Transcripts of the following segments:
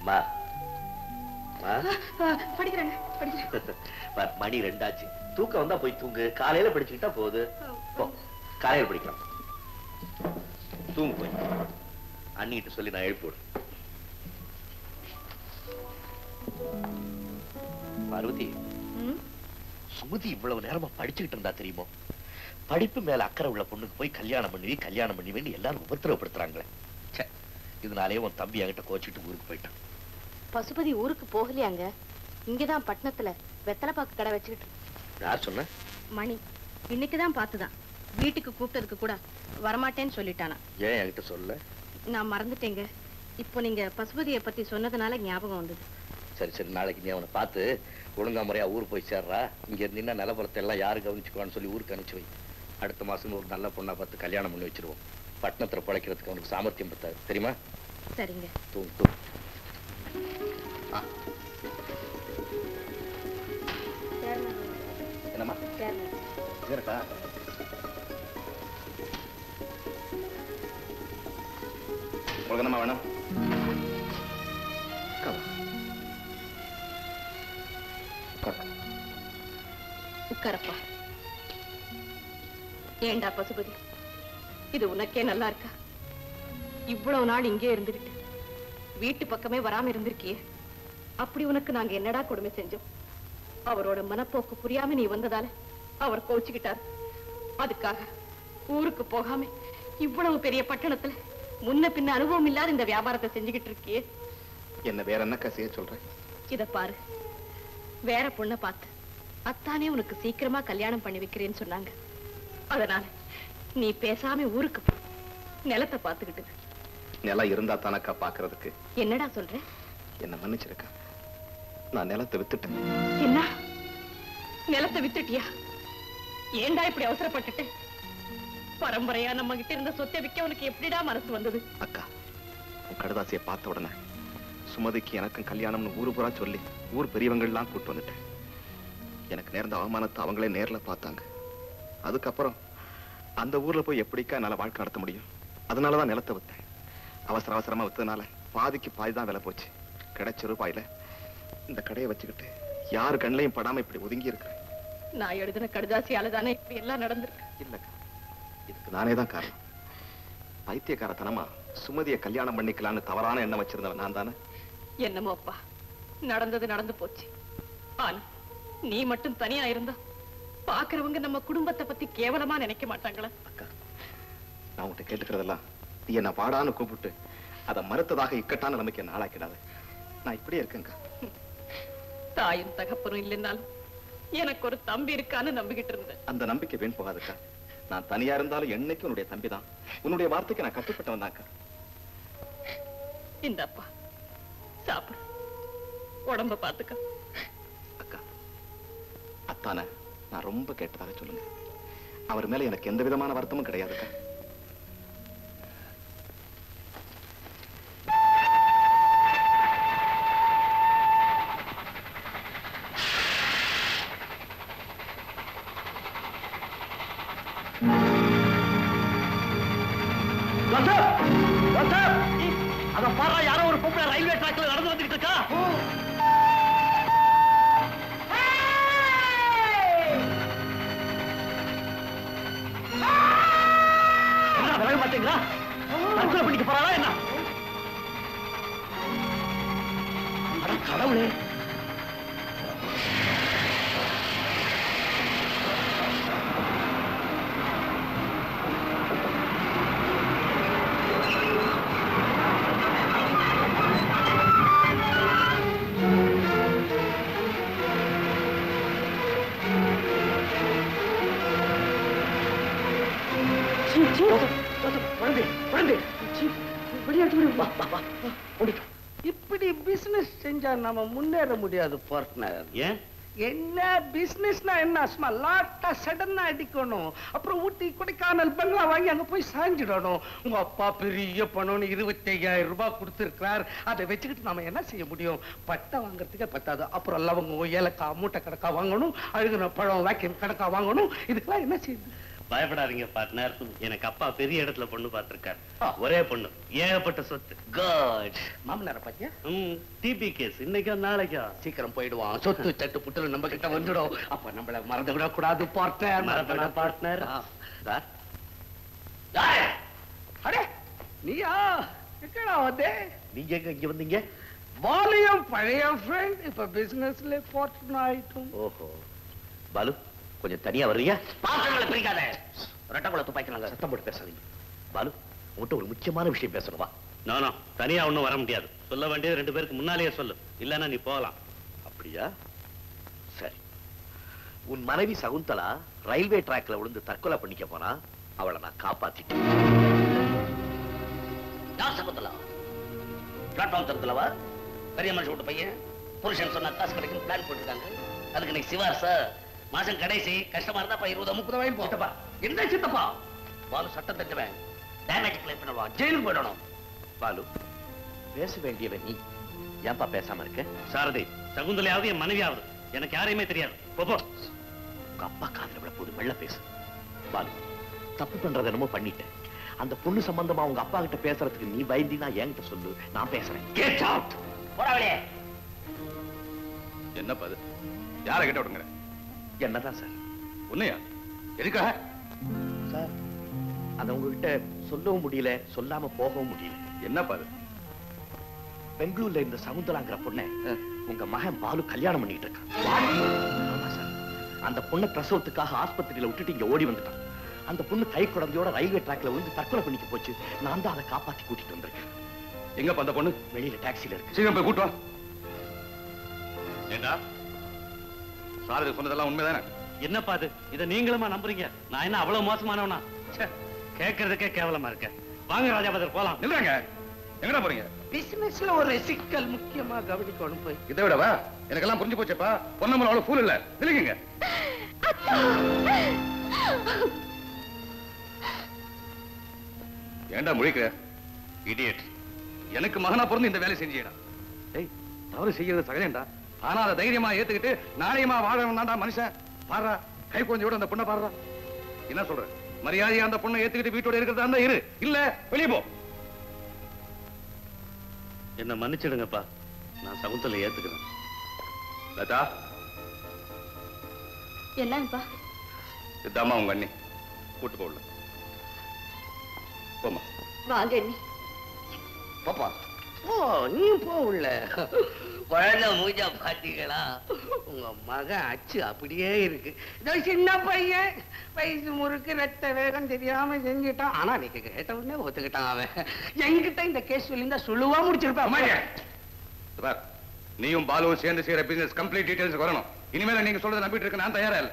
மா மா படிக்கிறேங்க படிக்கிறேன் பார், மணி ரெண்டாச்சு தூக்கம் வந்தா போய் தூங்கு காலையில படிச்சுக்கிட்டா போகுது போ காலையில படிக்கலாம் தூங்கு போய் அண்ணிட்டு சொல்லி நான் எழுப்பி விடு பார்வதி ம், சுமதி இவ்வளவு நேரமா படிச்சுக்கிட்டு இருந்தா தெரியுமோ படிப்பு மேல அக்கறை உள்ள பொண்ணுக்கு போய் கல்யாணம் பண்ணி கல்யாணம் பண்ணுவேன்னு எல்லாரும் உபத்திரவப்படுத்துறாங்களே ச்சே இதனாலே உன் தம்பி என்கிட்ட கோச்சிட்டு ஊருக்கு போயிட்டான் பசுபதி ஊருக்கு போகலையாங்க இங்கதான் பட்டணத்துல வெத்தலைப்பாக்கு கடை வச்சுக்கிட்டு யார் சொன்ன மணி இன்னைக்குதான் பார்த்துதான் வீட்டுக்கு கூப்பிட்டதுக்கு கூட வரமாட்டேன்னு சொல்லிட்டானா ஏன் என்கிட்ட சொல்ல நான் மறந்துட்டேங்க இப்போ நீங்க பசுபதியை பத்தி சொன்னதுனால ஞாபகம் வந்தது சரி சரி நாளைக்கு நீ அவனை பார்த்து ஒழுங்கா முறையா ஊர் போய் சேர்றா இங்க இருந்தீங்கன்னா நிலப்பரத்தை எல்லாம் யாரு கவனிச்சுக்குவான்னு சொல்லி ஊருக்கு அனுப்பிச்சு வை அடுத்த மாசம் ஒரு நல்ல பொண்ணா பார்த்து கல்யாணம் பண்ணி வச்சிருவோம் பட்டணத்துல பிழைக்கிறதுக்கு அவனுக்கு சாமர்த்தியம் பத்தாது தெரியுமா சரிங்க தூங்கு தூங்கு என்னம்மா இது இருக்கா உங்களுக்கு என்னம்மா வேணும் உட்காரப்பா ஏண்டா பசுபதி இது உனக்கே நல்லா இருக்கா இவ்வளவு நாள் இங்கே இருந்துகிட்டு வீட்டு பக்கமே வராம இருந்திருக்கியே அப்படி உனக்கு நாங்க என்னடா கொடுமை செஞ்சோம் அவரோட மனப்போக்கு புரியாம நீ வந்ததால அவர் கோச்சுக்கிட்டார் அதுக்காக ஊருக்கு போகாம இவ்வளவு பெரிய பட்டணத்துல முன்ன பின்ன அனுபவம் இல்லாத இந்த வியாபாரத்தை செஞ்சுக்கிட்டு இருக்கியே என்ன வேற என்னக்கா செய்ய சொல்றேன் இத பாரு வேற பொண்ணை பார்த்து அத்தானே உனக்கு சீக்கிரமா கல்யாணம் பண்ணி வைக்கிறேன்னு சொன்னாங்க அதனால நீ பேசாம ஊருக்கு போ நிலத்தை பார்த்துக்கிட்டு நிலம் இருந்தா தானக்கா பாக்குறதுக்கு என்னடா சொல்ற என்ன மன்னிச்சிருக்கா நான் நிலத்தை வித்துட்டேன் என்ன நிலத்தை வித்துட்டியா ஏன்டா இப்படி அவசரப்பட்டுட்டு பரம்பரையா நம்ம கிட்ட இருந்த சொத்தை விக்க உனக்கு எப்படிடா மனசு வந்தது அக்கா உன் கடுதாசியை பார்த்த உடனே சுமதிக்கு எனக்கும் கல்யாணம்னு ஊரு பூரா சொல்லி ஊர் பெரியவங்கள்லாம் கூட்டு வந்துட்டேன் எனக்கு நேர்ந்த அவமானத்தை அவங்களே நேர்ல பார்த்தாங்க அதுக்கப்புறம் அந்த ஊர்ல போய் எப்படிக்கா என்னால வாழ்க்கை நடத்த முடியும் அதனாலதான் நிலத்தை வித்தேன் அவசர அவசரமா வித்ததுனால பாதிக்கு பாதி தான் விலை போச்சு கிடைச்ச ரூபாயில இந்த கடையை வச்சுக்கிட்டு யாரு கண்ணிலையும் படாம இப்படி ஒதுங்கி இருக்கிறேன் நான் எழுதின கடுதாசியால தானே இப்படி எல்லாம் நடந்திருக்கு இல்லக்கா இதுக்கு நானே தான் காரணம் பைத்தியக்காரத்தனமா சுமதியை கல்யாணம் பண்ணிக்கலாம்னு தவறான எண்ணம் வச்சிருந்தவன் நான் தானே என்னமோப்பா நடந்தது நடந்து போச்சு ஆனா நீ மட்டும் தனியா இருந்தா பாக்குறவங்க நம்ம குடும்பத்தை பத்தி கேவலமா நினைக்க மாட்டாங்களா அக்கா நான் உன்கிட்ட கேட்டுக்கிறதெல்லாம் நீ என்ன பாடான்னு கூப்பிட்டு அதை மறுத்ததாக இக்கட்டான நிலைமைக்கு என்ன ஆளாக்கிடாத நான் இப்படியே இருக்கேன்க்கா தாயும் தகப்பனும் இல்லைன்னாலும் எனக்கு ஒரு தம்பி இருக்கான்னு நம்பிக்கிட்டு இருந்தேன் அந்த நம்பிக்கை வீண் போகாதுக்கா நான் தனியா இருந்தாலும் என்னைக்கும் உன்னுடைய தம்பி தான் உன்னுடைய வார்த்தைக்கு நான் கட்டுப்பட்டவன் தான்க்கா இந்தாப்பா சாப்பிடு உடம்ப பாத்துக்க அக்கா அத்தான நான் ரொம்ப கேட்டதாக சொல்லுங்க அவர் மேல எனக்கு எந்த விதமான வருத்தமும் கிடையாதுக்கா அத பாரா யாரோ ஒரு பொம்பளை ரயில்வே ட்ராக்ல நடந்து வந்துட்டு இருக்கா என்ன விலக மாட்டீங்களா தற்கொலை பண்ணிக்க போறாளா என்ன அட கடவுளே குழந்தை குழந்தை விளையாட்டு விடு. வா வா வா ஓடிட்டு இப்படி பிசினஸ் செஞ்சா நாம முன்னேற முடியாது பார்ட்னர் ஏன் என்ன பிசினஸ்னா என்ன சும்மா லாட்டா சடனா அடிக்கணும் அப்புறம் ஊட்டி கொடைக்கானல் பங்களா வாங்கி அங்க போய் சாஞ்சிடணும் உங்க அப்பா பெரிய பணம்னு இருபத்தி ஐயாயிரம் ரூபாய் கொடுத்திருக்கிறார் அதை வச்சுக்கிட்டு நாம என்ன செய்ய முடியும் பட்டை வாங்குறதுக்கே பத்தாது அப்புறம் லவங்கம் ஏலக்காய் மூட்டை கணக்கா வாங்கணும் அழுகுன பழம் வேக்கியம் கணக்கா வாங்கணும் இதுக்கெல்லாம் என்ன செய்யுது பயப்படாதீங்க பார்ட்னர் எனக்கு அப்பா பெரிய இடத்துல பொண்ணு பார்த்திருக்காரு ஒரே பொண்ணு ஏகப்பட்ட சொத்து குட் மாமனார பாத்தியா ம் டிபி கேஸ் இன்னைக்கா நாளைக்கா சீக்கிரம் போயிடுவான் சொத்து சட்டு புட்டுல நம்ம கிட்ட வந்துடும் அப்ப நம்மள மறந்து விட கூடாது பார்ட்னர் மறப்படா பார்ட்னர் சார் அடே நீயா எங்கடா வந்தே நீங்க எங்க இங்க வந்தீங்க வாலியம் பழைய ஃப்ரெண்ட் இப்ப பிசினஸ்ல பார்ட்னர் ஆயிட்டும் ஓஹோ பாலு கொஞ்சம் தனியா வர்றியா பாத்திரங்களை பிரிக்காத ரெட்டக்குள்ள துப்பாக்கிறாங்க சத்தம் போட்டு பேசாதீங்க பாலு உங்கள்கிட்ட ஒரு முக்கியமான விஷயம் பேசணும் வா நானோ தனியா ஒண்ணும் வர முடியாது சொல்ல வேண்டியது ரெண்டு பேருக்கு முன்னாலேயே சொல்லு இல்லன்னா நீ போகலாம் அப்படியா சரி உன் மனைவி சகுந்தலா ரயில்வே டிராக்ல விழுந்து தற்கொலை பண்ணிக்க போனா அவளை நான் காப்பாத்திட்டேன் யார் சகுந்தலா பிளாட்ஃபார்ம் தரத்துலவா பெரிய மனுஷன் விட்டு பையன் புருஷன் சொன்னா காசு கிடைக்கும் பிளான் போட்டிருக்காங்க அதுக்கு இன்னைக்கு சிவார் சார் மாசம் கடைசி கஷ்டமா இருந்தா இப்ப இருபது முப்பது வாங்கி போட்டப்பா என்ன சித்தப்பா பாலு சட்டம் தட்டுவேன் டேமேஜ் கிளைம் பண்ணுவா ஜெயிலுக்கு போயிடணும் பாலு பேச வேண்டியவன் நீ ஏன்பா பேசாம இருக்க சாரதி சகுந்தலையாவது என் மனைவியாவது எனக்கு யாரையுமே தெரியாது போ, போ உங்க அப்பா காதுல விட போது மெல்ல பேசு பாலு தப்பு பண்றது என்னமோ பண்ணிட்டேன் அந்த பொண்ணு சம்பந்தமா உங்க அப்பா கிட்ட பேசுறதுக்கு நீ பயந்தினா என்கிட்ட சொல்லு நான் பேசுறேன் கெட் அவுட் போறாவளே என்னப்பா அது யாரை கிட்ட விடுங்க என்னதான் சார் உன்னையா எதுக்காக சார் அத உங்ககிட்ட சொல்லவும் முடியல சொல்லாம போகவும் முடியல என்னப்பா அது பெங்களூர்ல இந்த சகுந்தலாங்கிற பொண்ணை உங்க மகன் பாலு கல்யாணம் பண்ணிட்டு இருக்கான் ஆமா சார் அந்த பொண்ணை பிரசவத்துக்காக ஆஸ்பத்திரியில விட்டுட்டு இங்க ஓடி வந்துட்டான் அந்த பொண்ணு கை குழந்தையோட ரயில்வே டிராக்ல விழுந்து தற்கொலை பண்ணிக்க போச்சு நான் தான் அதை காப்பாத்தி கூட்டிட்டு வந்திருக்கேன் எங்கப்பா அந்த பொண்ணு வெளியில டாக்ஸில இருக்கு சீக்கிரம் போய் கூட்டு வா ஏண்டா சாரதி சொன்னதெல்லாம் உண்மைதானே என்னப்பா அது இதை நீங்களுமா நம்புறீங்க நான் என்ன அவ்வளவு மோசமானவனா ச்சே, கேட்கறதுக்கே கேவலமா இருக்க வாங்க ராஜாபதர் போலாம் நில்றாங்க எங்கடா போறீங்க பிசினஸ்ல ஒரு சிக்கல் முக்கியமா கவனிக்கணும் போய் இதை விடவா எனக்கெல்லாம் புரிஞ்சு போச்சப்பா பொன்னம்பலம் அவ்வளவு ஃபூல் இல்ல இல்லைங்க ஏன்டா முழிக்கிற இடியட் எனக்கு மகனா பிறந்து இந்த வேலை செஞ்சியடா ஏய் தவறு செய்யறது சகஜம்டா ஆனா அதை தைரியமா ஏத்துக்கிட்டு நாளையமா வாழணும் தான்டா மனுஷன் பாடுறா கை கொஞ்சோட அந்த பொண்ணை பாடுறா என்ன சொல்ற மரியாதையா அந்த பொண்ணை ஏத்துக்கிட்டு வீட்டோட இருக்கிறதா இருந்தா இரு இல்ல வெளியே போ என்ன மன்னிச்சிடுங்கப்பா நான் சகுந்தலை ஏத்துக்கிறேன் லதா என்னங்கப்பா இதாம்மா உங்க அண்ணி கூட்டு போடல போமா வாங்க அண்ணி பாப்பா ஓ நீ போ உள்ள குழந்தை மூஞ்சா பாத்தீங்களா உங்க மகன் அச்சு அப்படியே இருக்கு இதோ சின்ன பையன் வயசு முறுக்கு ரத்த வேகம் தெரியாம செஞ்சுட்டான் ஆனா நீங்க கேட்ட உடனே ஒத்துக்கிட்டான் அவன் என்கிட்ட இந்த கேஸ் சொல்லியிருந்தா சொல்லுவா முடிச்சிருப்பான் பார் நீயும் பாலுவும் சேர்ந்து செய்யற பிசினஸ் கம்ப்ளீட் டீடைல்ஸ் வரணும் இனிமேல நீங்க சொல்றதை நம்பிட்டு இருக்க நான் தயாரா இல்ல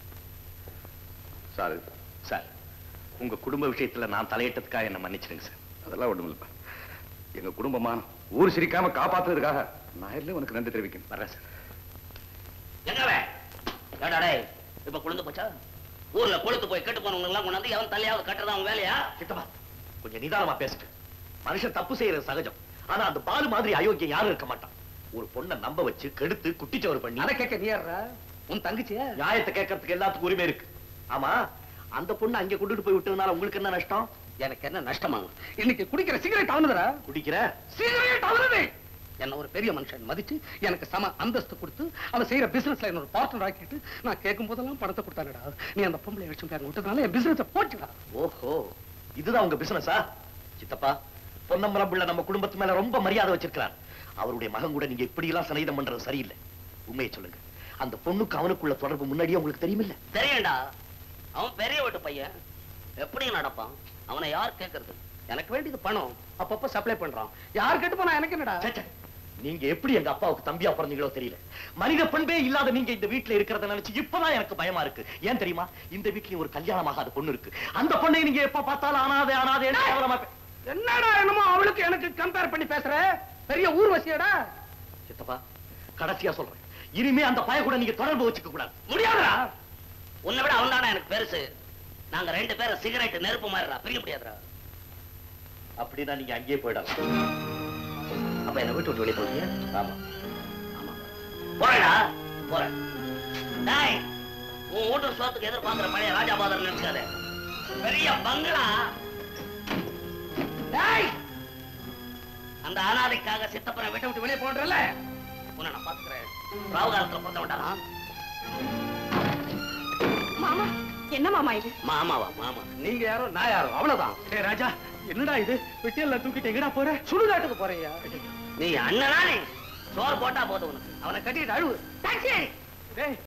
சார் சார் உங்க குடும்ப விஷயத்துல நான் தலையிட்டதுக்காக என்ன மன்னிச்சிடுங்க சார் அதெல்லாம் ஒண்ணும் இல்லப்பா எங்க குடும்பமா ஊர் சிரிக்காம காப்பாத்துறதுக்காக நான் இல்லை உனக்கு நன்றி தெரிவிக்கணும் வர்றேன் சார் எங்கவே ஏடா டேய் இப்ப குழந்தை போச்சா ஊர்ல கொளுத்து போய் கெட்டு போனவங்க எல்லாம் கொண்டாந்து எவன் தலையாவது கட்டுறதா அவன் வேலையா சித்தப்பா கொஞ்சம் நிதானமா பேசுங்க மனுஷன் தப்பு செய்யறது சகஜம் ஆனா அந்த பாலு மாதிரி அயோக்கியம் யாரும் இருக்க மாட்டான் ஒரு பொண்ணை நம்ப வச்சு கெடுத்து குட்டிச்சவர் பண்ணி அதை கேட்க நீ யாரா உன் தங்கச்சியா நியாயத்தை கேட்கறதுக்கு எல்லாத்துக்கும் உரிமை இருக்கு ஆமா அந்த பொண்ணு அங்க கொண்டுட்டு போய் விட்டதுனால உங்களுக்கு என்ன நஷ்டம் எனக்கு என்ன நஷ்டமாகும் இன்னைக்கு குடிக்கிற சிகரெட் அவனுதுடா குடிக்கிற சிகரெட் அவனது என்ன ஒரு பெரிய மனுஷன் மதிச்சு எனக்கு சம அந்தஸ்து கொடுத்து அவன் செய்யற பிசினஸ்ல என்ன ஒரு பார்ட்னர் ஆக்கிட்டு நான் கேட்கும் போதெல்லாம் பணத்தை கொடுத்தானடா நீ அந்த பொம்பளை லட்சம் பேர் விட்டதுனால என் பிசினஸ் போச்சுடா ஓஹோ இதுதான் உங்க பிசினஸா சித்தப்பா பொன்னம்பலம் பிள்ளை நம்ம குடும்பத்து மேல ரொம்ப மரியாதை வச்சிருக்கிறார் அவருடைய மகன் கூட நீங்க இப்படி எல்லாம் சனீதம் பண்றது சரியில்லை உண்மையை சொல்லுங்க அந்த பொண்ணுக்கு அவனுக்குள்ள தொடர்பு முன்னாடியே உங்களுக்கு தெரியுமில்ல தெரியும்டா அவன் பெரிய வீட்டு பையன் எப்படி நடப்பான் அவனை யார் கேட்கறது எனக்கு வேண்டியது பணம் அப்பப்ப சப்ளை பண்றான் யார் கேட்டு போனா எனக்கு என்னடா ச்சே, ச்சே. நீங்க எப்படி எங்க அப்பாவுக்கு தம்பியா பிறந்தீங்களோ தெரியல மனித பண்பே இல்லாத நீங்க இந்த வீட்டுல இருக்கிறத நினைச்சு இப்பதான் எனக்கு பயமா இருக்கு ஏன் தெரியுமா இந்த வீட்லயும் ஒரு கல்யாணமாகாத பொண்ணு இருக்கு அந்த பொண்ணை நீங்க எப்ப பார்த்தாலும் அனாதே அனாதே கேவலமா பே- என்னடா என்னமோ அவளுக்கு எனக்கு கம்பேர் பண்ணி பேசுற பெரிய ஊர்வசியடா சித்தப்பா கடைசியா சொல்றேன் இனிமே அந்த பய கூட நீங்க தொடர்பு வச்சுக்க கூடாது முடியாதுடா உன்னை விட அவன் தானே எனக்கு பெருசு நாங்க ரெண்டு பேரும் சிகரெட் நெருப்பு மாதிரிடா பிரிய முடியாதுடா அப்படின்னா நீங்க அங்கேயே போயிடலாம் அப்ப என்ன வீட்டு விட்டு வெளியே போறீங்க ஆமா ஆமா போறேடா போறேன் டேய் உன் வீட்டு சோத்துக்கு எதிர்பார்க்கிற பழைய ராஜாபாதர் நினைச்சாதே பெரிய பங்களா டேய்! அந்த அனாதைக்காக சித்தப்பனை விட்டு விட்டு வெளியே போன்றல உன்னை நான் பாத்துக்கிறேன் ராவுகாலத்துல பிறந்தவன்டா மாமா என்ன மாமா இது மாமாவா மாமா நீங்க யாரோ நான் யாரோ அவ்வளவுதான் ஏ ராஜா என்னடா இது வெட்டியெல்லாம் தூக்கிட்டு எங்கடா போற சுடுகாட்டுக்கு போறீங்க நீ அண்ணனானே சோறு போட்டா போதும் உனக்கு அவனை கட்டிட்டு அழுவு டாக்ஸி டேய்